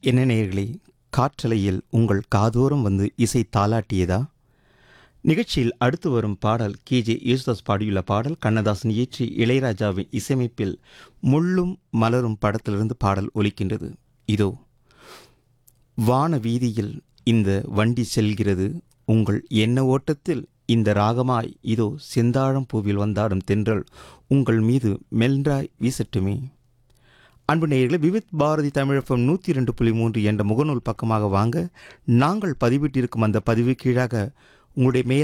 என்ன நேயர்களே காற்றலையில் உங்கள் காதோரம் வந்து இசை தாலாட்டியதா நிகழ்ச்சியில் அடுத்து வரும் பாடல் கேஜே யேசுதாஸ் பாடியுள்ள பாடல் கண்ணதாசன் இயற்றி இளையராஜாவின் இசையமைப்பில் முள்ளும் மலரும் படத்திலிருந்து பாடல் ஒலிக்கின்றது இதோ வான வீதியில் இந்த வண்டி செல்கிறது உங்கள் எண்ண ஓட்டத்தில் இந்த ராகமாய் இதோ செந்தாழம் பூவில் வந்தாடும் தென்றல் உங்கள் மீது மெல்றாய் வீசட்டுமே அன்பு நேயர்களே விவித் பாரதி தமிழகம் நூற்றி இரண்டு புள்ளி மூன்று என்ற முகநூல் பக்கமாக வாங்க நாங்கள் பதிவிட்டிருக்கும் அந்த பதிவு கீழாக உங்களுடைய மேல